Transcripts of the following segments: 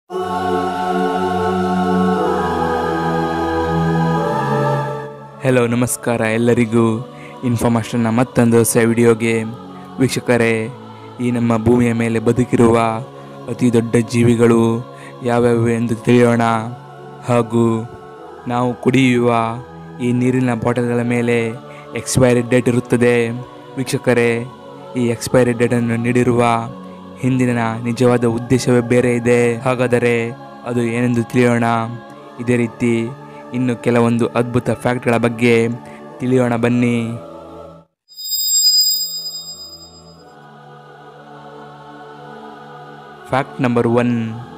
hello ನಮಸ್ಕಾರ ಎಲ್ಲರಿಗೂ ಇನ್ಫಾರ್ಮೇಷನ್ನ ಮತ್ತೊಂದು ಹೊಸ ವಿಡಿಯೋಗೆ ವೀಕ್ಷಕರೇ ಈ ನಮ್ಮ ಭೂಮಿಯ ಮೇಲೆ ಬದುಕಿರುವ ಅತಿ ದೊಡ್ಡ ಜೀವಿಗಳು ಯಾವ್ಯಾವು ಎಂದು ತಿಳಿಯೋಣ ಹಾಗೂ ನಾವು ಕುಡಿಯುವ ಈ ನೀರಿನ ಬಾಟಲ್ಗಳ ಮೇಲೆ ಎಕ್ಸ್ಪೈರಿ ಡೇಟ್ ಇರುತ್ತದೆ ವೀಕ್ಷಕರೇ ಈ ಎಕ್ಸ್ಪೈರಿ ಡೇಟನ್ನು ನೀಡಿರುವ ಹಿಂದಿನ ನಿಜವಾದ ಉದ್ದೇಶವೇ ಬೇರೆ ಇದೆ ಹಾಗಾದರೆ ಅದು ಏನೆಂದು ತಿಳಿಯೋಣ ಇದೇ ರೀತಿ ಇನ್ನು ಕೆಲವೊಂದು ಅದ್ಭುತ ಫ್ಯಾಕ್ಟ್ಗಳ ಬಗ್ಗೆ ತಿಳಿಯೋಣ ಬನ್ನಿ ಫ್ಯಾಕ್ಟ್ ನಂಬರ್ ಒನ್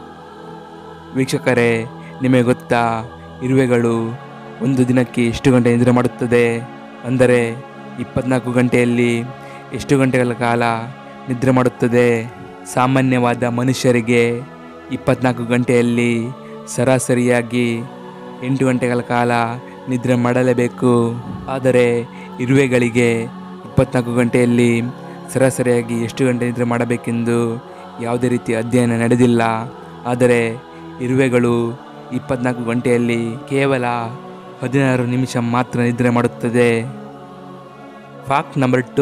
ವೀಕ್ಷಕರೇ ನಿಮಗೆ ಗೊತ್ತಾ ಇರುವೆಗಳು ಒಂದು ದಿನಕ್ಕೆ ಎಷ್ಟು ಗಂಟೆ ನಿದ್ರೆ ಮಾಡುತ್ತದೆ ಅಂದರೆ ಇಪ್ಪತ್ನಾಲ್ಕು ಗಂಟೆಯಲ್ಲಿ ಎಷ್ಟು ಗಂಟೆಗಳ ಕಾಲ ನಿದ್ರೆ ಮಾಡುತ್ತದೆ ಸಾಮಾನ್ಯವಾದ ಮನುಷ್ಯರಿಗೆ ಇಪ್ಪತ್ನಾಲ್ಕು ಗಂಟೆಯಲ್ಲಿ ಸರಾಸರಿಯಾಗಿ ಎಂಟು ಗಂಟೆಗಳ ಕಾಲ ನಿದ್ರೆ ಮಾಡಲೇಬೇಕು ಆದರೆ ಇರುವೆಗಳಿಗೆ ಇಪ್ಪತ್ನಾಲ್ಕು ಗಂಟೆಯಲ್ಲಿ ಸರಾಸರಿಯಾಗಿ ಎಷ್ಟು ಗಂಟೆ ನಿದ್ರೆ ಮಾಡಬೇಕೆಂದು ಯಾವುದೇ ರೀತಿ ಅಧ್ಯಯನ ನಡೆದಿಲ್ಲ ಆದರೆ ಇರುವೆಗಳು ಇಪ್ಪತ್ನಾಲ್ಕು ಗಂಟೆಯಲ್ಲಿ ಕೇವಲ ಹದಿನಾರು ನಿಮಿಷ ಮಾತ್ರ ನಿದ್ರೆ ಮಾಡುತ್ತದೆ ಫ್ಯಾಕ್ಟ್ ನಂಬರ್ ಟು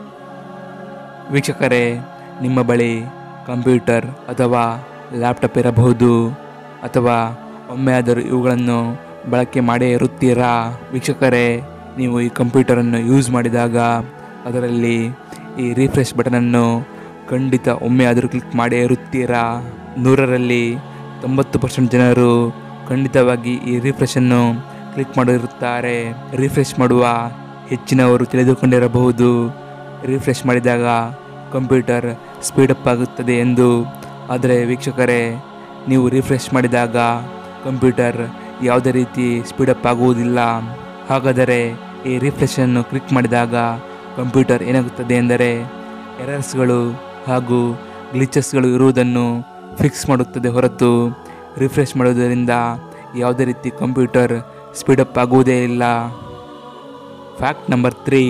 ವೀಕ್ಷಕರೇ ನಿಮ್ಮ ಬಳಿ ಕಂಪ್ಯೂಟರ್ ಅಥವಾ ಲ್ಯಾಪ್ಟಾಪ್ ಇರಬಹುದು ಅಥವಾ ಒಮ್ಮೆಯಾದರೂ ಇವುಗಳನ್ನು ಬಳಕೆ ಮಾಡೇ ಇರುತ್ತೀರಾ ವೀಕ್ಷಕರೇ ನೀವು ಈ ಕಂಪ್ಯೂಟರನ್ನು ಯೂಸ್ ಮಾಡಿದಾಗ ಅದರಲ್ಲಿ ಈ ರಿಫ್ರೆಶ್ ಬಟನನ್ನು ಖಂಡಿತ ಒಮ್ಮೆಯಾದರೂ ಕ್ಲಿಕ್ ಮಾಡೇ ಇರುತ್ತೀರಾ ನೂರರಲ್ಲಿ ತೊಂಬತ್ತು ಪರ್ಸೆಂಟ್ ಜನರು ಖಂಡಿತವಾಗಿ ಈ ರಿಫ್ರೆಶನ್ನು ಕ್ಲಿಕ್ ಮಾಡಿರುತ್ತಾರೆ ರಿಫ್ರೆಶ್ ಮಾಡುವ ಹೆಚ್ಚಿನವರು ತಿಳಿದುಕೊಂಡಿರಬಹುದು ರಿಫ್ರೆಶ್ ಮಾಡಿದಾಗ ಕಂಪ್ಯೂಟರ್ ಸ್ಪೀಡಪ್ ಆಗುತ್ತದೆ ಎಂದು ಆದರೆ ವೀಕ್ಷಕರೇ ನೀವು ರಿಫ್ರೆಶ್ ಮಾಡಿದಾಗ ಕಂಪ್ಯೂಟರ್ ಯಾವುದೇ ರೀತಿ ಸ್ಪೀಡಪ್ ಆಗುವುದಿಲ್ಲ ಹಾಗಾದರೆ ಈ ರಿಫ್ರೆಶನ್ನು ಕ್ಲಿಕ್ ಮಾಡಿದಾಗ ಕಂಪ್ಯೂಟರ್ ಏನಾಗುತ್ತದೆ ಎಂದರೆ ಎರರ್ಸ್ಗಳು ಹಾಗೂ ಗ್ಲಿಚಸ್ಗಳು ಇರುವುದನ್ನು ಫಿಕ್ಸ್ ಮಾಡುತ್ತದೆ ಹೊರತು ರಿಫ್ರೆಶ್ ಮಾಡುವುದರಿಂದ ಯಾವುದೇ ರೀತಿ ಕಂಪ್ಯೂಟರ್ ಸ್ಪೀಡಪ್ ಆಗುವುದೇ ಇಲ್ಲ ಫ್ಯಾಕ್ಟ್ ನಂಬರ್ ತ್ರೀ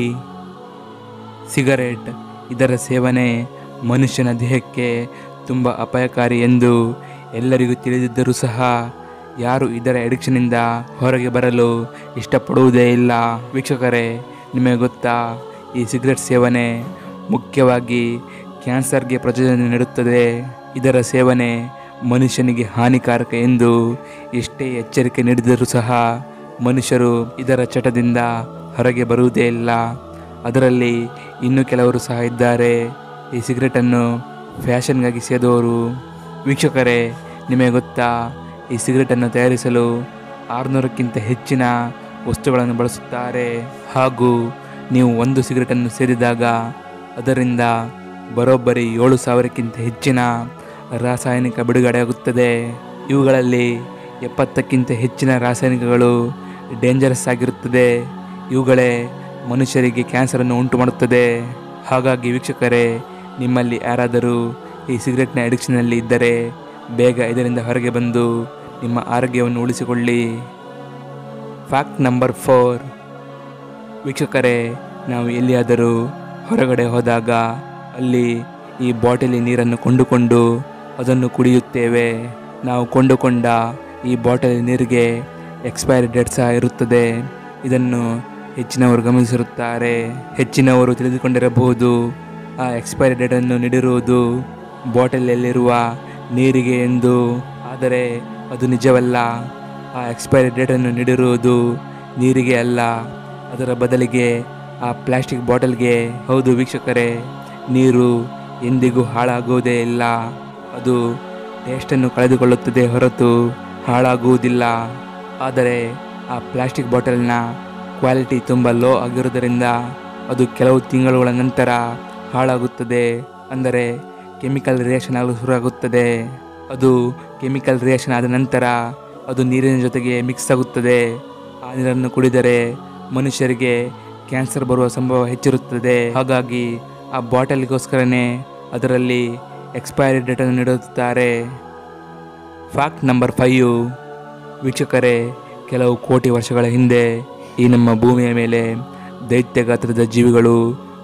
ಸಿಗರೇಟ್ ಇದರ ಸೇವನೆ ಮನುಷ್ಯನ ದೇಹಕ್ಕೆ ತುಂಬ ಅಪಾಯಕಾರಿ ಎಂದು ಎಲ್ಲರಿಗೂ ತಿಳಿದಿದ್ದರೂ ಸಹ ಯಾರು ಇದರ ಎಡಿಕ್ಷನ್ನಿಂದ ಹೊರಗೆ ಬರಲು ಇಷ್ಟಪಡುವುದೇ ಇಲ್ಲ ವೀಕ್ಷಕರೇ ನಿಮಗೆ ಗೊತ್ತಾ ಈ ಸಿಗರೆಟ್ ಸೇವನೆ ಮುಖ್ಯವಾಗಿ ಕ್ಯಾನ್ಸರ್ಗೆ ಪ್ರಚೋದನೆ ನೀಡುತ್ತದೆ ಇದರ ಸೇವನೆ ಮನುಷ್ಯನಿಗೆ ಹಾನಿಕಾರಕ ಎಂದು ಎಷ್ಟೇ ಎಚ್ಚರಿಕೆ ನೀಡಿದರೂ ಸಹ ಮನುಷ್ಯರು ಇದರ ಚಟದಿಂದ ಹೊರಗೆ ಬರುವುದೇ ಇಲ್ಲ ಅದರಲ್ಲಿ ಇನ್ನೂ ಕೆಲವರು ಸಹ ಇದ್ದಾರೆ ಈ ಸಿಗರೆಟನ್ನು ಫ್ಯಾಷನ್ಗಾಗಿ ಸೇದೋರು ವೀಕ್ಷಕರೇ ನಿಮಗೆ ಗೊತ್ತಾ ಈ ಸಿಗರೆಟನ್ನು ತಯಾರಿಸಲು ಆರುನೂರಕ್ಕಿಂತ ಹೆಚ್ಚಿನ ವಸ್ತುಗಳನ್ನು ಬಳಸುತ್ತಾರೆ ಹಾಗೂ ನೀವು ಒಂದು ಸಿಗರೆಟನ್ನು ಸೇದಿದಾಗ ಅದರಿಂದ ಬರೋಬ್ಬರಿ ಏಳು ಸಾವಿರಕ್ಕಿಂತ ಹೆಚ್ಚಿನ ರಾಸಾಯನಿಕ ಬಿಡುಗಡೆಯಾಗುತ್ತದೆ ಇವುಗಳಲ್ಲಿ ಎಪ್ಪತ್ತಕ್ಕಿಂತ ಹೆಚ್ಚಿನ ರಾಸಾಯನಿಕಗಳು ಡೇಂಜರಸ್ ಆಗಿರುತ್ತದೆ ಇವುಗಳೇ ಮನುಷ್ಯರಿಗೆ ಕ್ಯಾನ್ಸರನ್ನು ಉಂಟು ಮಾಡುತ್ತದೆ ಹಾಗಾಗಿ ವೀಕ್ಷಕರೇ ನಿಮ್ಮಲ್ಲಿ ಯಾರಾದರೂ ಈ ಸಿಗರೆಟ್ನ ಅಡಿಕ್ಷನ್ನಲ್ಲಿ ಇದ್ದರೆ ಬೇಗ ಇದರಿಂದ ಹೊರಗೆ ಬಂದು ನಿಮ್ಮ ಆರೋಗ್ಯವನ್ನು ಉಳಿಸಿಕೊಳ್ಳಿ ಫ್ಯಾಕ್ಟ್ ನಂಬರ್ ಫೋರ್ ವೀಕ್ಷಕರೇ ನಾವು ಎಲ್ಲಿಯಾದರೂ ಹೊರಗಡೆ ಹೋದಾಗ ಅಲ್ಲಿ ಈ ಬಾಟಲಿ ನೀರನ್ನು ಕೊಂಡುಕೊಂಡು ಅದನ್ನು ಕುಡಿಯುತ್ತೇವೆ ನಾವು ಕೊಂಡುಕೊಂಡ ಈ ಬಾಟಲಿ ನೀರಿಗೆ ಎಕ್ಸ್ಪೈರಿ ಡೇಟ್ ಸಹ ಇರುತ್ತದೆ ಇದನ್ನು ಹೆಚ್ಚಿನವರು ಗಮನಿಸಿರುತ್ತಾರೆ ಹೆಚ್ಚಿನವರು ತಿಳಿದುಕೊಂಡಿರಬಹುದು ಆ ಎಕ್ಸ್ಪೈರಿ ಡೇಟನ್ನು ನೀಡಿರುವುದು ಬಾಟಲಿಯಲ್ಲಿರುವ ನೀರಿಗೆ ಎಂದು ಆದರೆ ಅದು ನಿಜವಲ್ಲ ಆ ಎಕ್ಸ್ಪೈರಿ ಡೇಟನ್ನು ನೀಡಿರುವುದು ನೀರಿಗೆ ಅಲ್ಲ ಅದರ ಬದಲಿಗೆ ಆ ಪ್ಲಾಸ್ಟಿಕ್ ಬಾಟಲ್ಗೆ ಹೌದು ವೀಕ್ಷಕರೇ ನೀರು ಎಂದಿಗೂ ಹಾಳಾಗುವುದೇ ಇಲ್ಲ ಅದು ಟೇಸ್ಟನ್ನು ಕಳೆದುಕೊಳ್ಳುತ್ತದೆ ಹೊರತು ಹಾಳಾಗುವುದಿಲ್ಲ ಆದರೆ ಆ ಪ್ಲಾಸ್ಟಿಕ್ ಬಾಟಲ್ನ ಕ್ವಾಲಿಟಿ ತುಂಬ ಲೋ ಆಗಿರುವುದರಿಂದ ಅದು ಕೆಲವು ತಿಂಗಳುಗಳ ನಂತರ ಹಾಳಾಗುತ್ತದೆ ಅಂದರೆ ಕೆಮಿಕಲ್ ರಿಯಾಕ್ಷನ್ ಆಗಲು ಶುರುವಾಗುತ್ತದೆ ಅದು ಕೆಮಿಕಲ್ ರಿಯಾಕ್ಷನ್ ಆದ ನಂತರ ಅದು ನೀರಿನ ಜೊತೆಗೆ ಮಿಕ್ಸ್ ಆಗುತ್ತದೆ ಆ ನೀರನ್ನು ಕುಡಿದರೆ ಮನುಷ್ಯರಿಗೆ ಕ್ಯಾನ್ಸರ್ ಬರುವ ಸಂಭವ ಹೆಚ್ಚಿರುತ್ತದೆ ಹಾಗಾಗಿ ಆ ಬಾಟಲ್ಗೋಸ್ಕರನೇ ಅದರಲ್ಲಿ ಎಕ್ಸ್ಪೈರಿ ಡೇಟನ್ನು ನೀಡುತ್ತಾರೆ ಫ್ಯಾಕ್ಟ್ ನಂಬರ್ ಫೈವ್ ವೀಕ್ಷಕರೇ ಕೆಲವು ಕೋಟಿ ವರ್ಷಗಳ ಹಿಂದೆ ಈ ನಮ್ಮ ಭೂಮಿಯ ಮೇಲೆ ದೈತ್ಯ ಗಾತ್ರದ ಜೀವಿಗಳು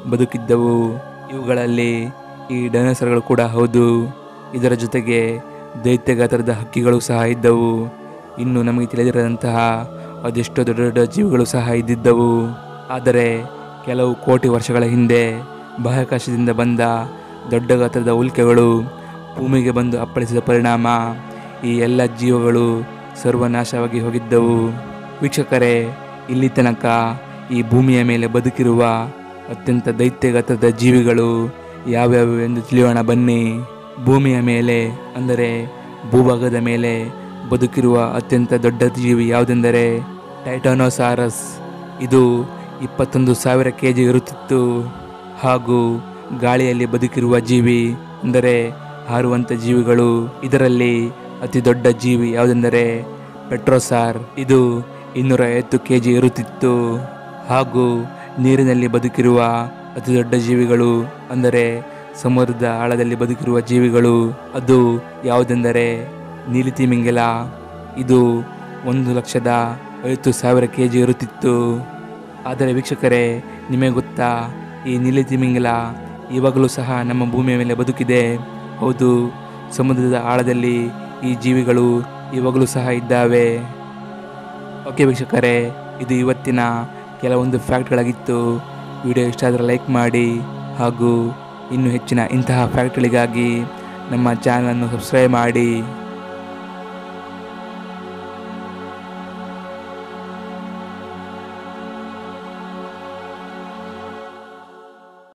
ಬದುಕಿದ್ದವು ಇವುಗಳಲ್ಲಿ ಈ ಡೈನೋಸರ್ಗಳು ಕೂಡ ಹೌದು ಇದರ ಜೊತೆಗೆ ದೈತ್ಯ ಗಾತ್ರದ ಹಕ್ಕಿಗಳು ಸಹ ಇದ್ದವು ಇನ್ನು ನಮಗೆ ತಿಳಿದಿರದಂತಹ ಅದೆಷ್ಟೋ ದೊಡ್ಡ ದೊಡ್ಡ ಜೀವಿಗಳು ಸಹ ಇದ್ದಿದ್ದವು ಆದರೆ ಕೆಲವು ಕೋಟಿ ವರ್ಷಗಳ ಹಿಂದೆ ಬಾಹ್ಯಾಕಾಶದಿಂದ ಬಂದ ದೊಡ್ಡ ಗಾತ್ರದ ಉಲ್ಕೆಗಳು ಭೂಮಿಗೆ ಬಂದು ಅಪ್ಪಳಿಸಿದ ಪರಿಣಾಮ ಈ ಎಲ್ಲ ಜೀವಗಳು ಸರ್ವನಾಶವಾಗಿ ಹೋಗಿದ್ದವು ವೀಕ್ಷಕರೇ ಇಲ್ಲಿ ತನಕ ಈ ಭೂಮಿಯ ಮೇಲೆ ಬದುಕಿರುವ ಅತ್ಯಂತ ದೈತ್ಯಗಾತ್ರದ ಜೀವಿಗಳು ಯಾವ್ಯಾವು ಎಂದು ತಿಳಿಯೋಣ ಬನ್ನಿ ಭೂಮಿಯ ಮೇಲೆ ಅಂದರೆ ಭೂಭಾಗದ ಮೇಲೆ ಬದುಕಿರುವ ಅತ್ಯಂತ ದೊಡ್ಡ ಜೀವಿ ಯಾವುದೆಂದರೆ ಟೈಟಾನೋಸಾರಸ್ ಇದು ಇಪ್ಪತ್ತೊಂದು ಸಾವಿರ ಕೆ ಜಿ ಇರುತ್ತಿತ್ತು ಹಾಗೂ ಗಾಳಿಯಲ್ಲಿ ಬದುಕಿರುವ ಜೀವಿ ಅಂದರೆ ಹಾರುವಂಥ ಜೀವಿಗಳು ಇದರಲ್ಲಿ ಅತಿ ದೊಡ್ಡ ಜೀವಿ ಯಾವುದೆಂದರೆ ಪೆಟ್ರೋಸಾರ್ ಇದು ಇನ್ನೂರ ಐವತ್ತು ಕೆ ಜಿ ಇರುತ್ತಿತ್ತು ಹಾಗೂ ನೀರಿನಲ್ಲಿ ಬದುಕಿರುವ ಅತಿ ದೊಡ್ಡ ಜೀವಿಗಳು ಅಂದರೆ ಸಮುದ್ರದ ಆಳದಲ್ಲಿ ಬದುಕಿರುವ ಜೀವಿಗಳು ಅದು ಯಾವುದೆಂದರೆ ನೀಲಿತಿಮಿಂಗಿಲ ಇದು ಒಂದು ಲಕ್ಷದ ಐವತ್ತು ಸಾವಿರ ಕೆ ಜಿ ಇರುತ್ತಿತ್ತು ಆದರೆ ವೀಕ್ಷಕರೇ ನಿಮಗೆ ಗೊತ್ತಾ ಈ ನೀಲಿತಿಮಿಂಗಿಲ ಇವಾಗಲೂ ಸಹ ನಮ್ಮ ಭೂಮಿಯ ಮೇಲೆ ಬದುಕಿದೆ ಹೌದು ಸಮುದ್ರದ ಆಳದಲ್ಲಿ ಈ ಜೀವಿಗಳು ಇವಾಗಲೂ ಸಹ ಇದ್ದಾವೆ ಓಕೆ ವೀಕ್ಷಕರೇ ಇದು ಇವತ್ತಿನ ಕೆಲವೊಂದು ಫ್ಯಾಕ್ಟ್ಗಳಾಗಿತ್ತು ವಿಡಿಯೋ ಇಷ್ಟ ಆದರೆ ಲೈಕ್ ಮಾಡಿ ಹಾಗೂ ಇನ್ನೂ ಹೆಚ್ಚಿನ ಇಂತಹ ಫ್ಯಾಕ್ಟ್ಗಳಿಗಾಗಿ ನಮ್ಮ ಚಾನಲನ್ನು ಸಬ್ಸ್ಕ್ರೈಬ್ ಮಾಡಿ